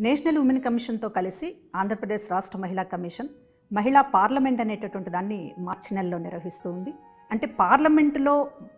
national women కమిషన్తో కలిసి ఆంధ్రప్రదేశ్ రాష్ట్ర మహిళా కమిషన్ మహిళా పార్లమెంట్ అనేటటువంటి దాన్ని మార్చి నెలలో నిర్వహిస్తూ ఉంది అంటే పార్లమెంటులో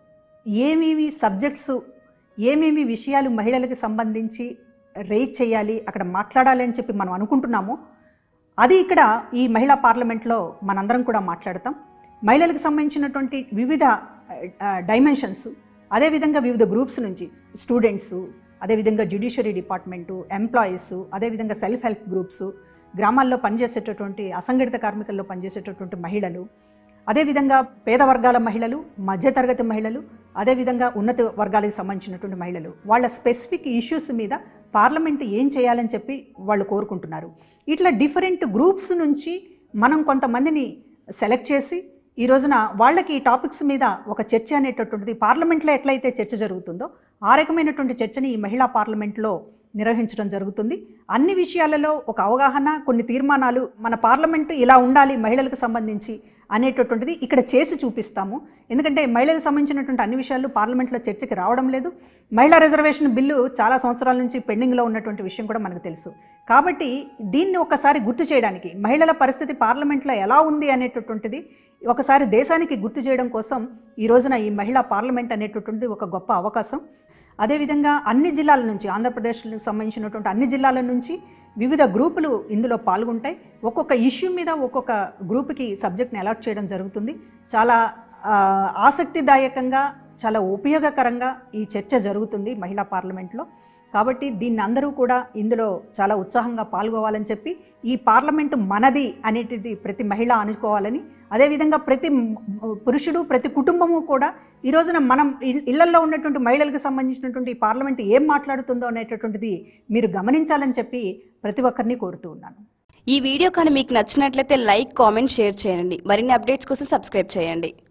ఏమేమి సబ్జెక్ట్స్ ఏమేమి విషయాలు మహిళలకు సంబంధించి రేజ్ చేయాలి అక్కడ మాట్లాడాలి అని చెప్పి మనం అనుకుంటున్నామో అది ఇక్కడ ఈ మహిళా పార్లమెంట్లో మనందరం కూడా మాట్లాడతాం మహిళలకు సంబంధించినటువంటి వివిధ డైమెన్షన్స్ అదేవిధంగా వివిధ గ్రూప్స్ నుంచి స్టూడెంట్స్ అదేవిధంగా జ్యుడిషియరీ డిపార్ట్మెంటు ఎంప్లాయీస్ అదేవిధంగా సెల్ఫ్ హెల్ప్ గ్రూప్స్ గ్రామాల్లో పనిచేసేటటువంటి అసంఘటిత కార్మికుల్లో పనిచేసేటటువంటి మహిళలు అదేవిధంగా పేద వర్గాల మహిళలు మధ్యతరగతి మహిళలు అదేవిధంగా ఉన్నత వర్గాలకు సంబంధించినటువంటి మహిళలు వాళ్ళ స్పెసిఫిక్ ఇష్యూస్ మీద పార్లమెంట్ ఏం చేయాలని చెప్పి వాళ్ళు కోరుకుంటున్నారు ఇట్లా డిఫరెంట్ గ్రూప్స్ నుంచి మనం కొంతమందిని సెలెక్ట్ చేసి ఈ రోజున వాళ్ళకి ఈ టాపిక్స్ మీద ఒక చర్చ అనేటటువంటిది పార్లమెంట్లో ఎట్లయితే చర్చ జరుగుతుందో ఆ రకమైనటువంటి చర్చని ఈ మహిళా పార్లమెంట్లో నిర్వహించడం జరుగుతుంది అన్ని విషయాలలో ఒక అవగాహన కొన్ని తీర్మానాలు మన పార్లమెంటు ఇలా ఉండాలి మహిళలకు సంబంధించి అనేటటువంటిది ఇక్కడ చేసి చూపిస్తాము ఎందుకంటే మహిళలకు సంబంధించినటువంటి అన్ని విషయాలు పార్లమెంట్లో చర్చకి రావడం లేదు మహిళా రిజర్వేషన్ బిల్లు చాలా సంవత్సరాల నుంచి పెండింగ్లో ఉన్నటువంటి విషయం కూడా మనకు తెలుసు కాబట్టి దీన్ని ఒకసారి గుర్తు చేయడానికి మహిళల పరిస్థితి పార్లమెంట్లో ఎలా ఉంది అనేటటువంటిది ఒకసారి దేశానికి గుర్తు చేయడం కోసం ఈ రోజున ఈ మహిళా పార్లమెంట్ అనేటటువంటిది ఒక గొప్ప అవకాశం అదేవిధంగా అన్ని జిల్లాల నుంచి ఆంధ్రప్రదేశ్కి సంబంధించినటువంటి అన్ని జిల్లాల నుంచి వివిధ గ్రూపులు ఇందులో పాల్గొంటాయి ఒక్కొక్క ఇష్యూ మీద ఒక్కొక్క గ్రూప్కి సబ్జెక్ట్ని అలాట్ చేయడం జరుగుతుంది చాలా ఆ, ఆసక్తిదాయకంగా చాలా ఉపయోగకరంగా ఈ చర్చ జరుగుతుంది మహిళా పార్లమెంట్లో కాబట్టి దీన్ని అందరూ కూడా ఇందులో చాలా ఉత్సాహంగా పాల్గొవాలని చెప్పి ఈ పార్లమెంటు మనది అనేటిది ప్రతి మహిళ అనుకోవాలని అదేవిధంగా ప్రతి మ్- పురుషుడు ప్రతి కుటుంబము కూడా ఈ రోజున మనం ఇల్- ఇళ్లల్లో ఉన్నటువంటి మహిళలకు సంబంధించినటువంటి ఈ పార్లమెంట్ ఏం మాట్లాడుతుందో అనేటటువంటిది మీరు గమనించాలని చెప్పి ప్రతి ఒక్కరిని కోరుతూ ఉన్నాను ఈ వీడియో కానీ మీకు నచ్చినట్లయితే లైక్ కామెంట్ షేర్ చేయండి మరిన్ని అప్డేట్స్ కోసం సబ్స్క్రైబ్ చేయండి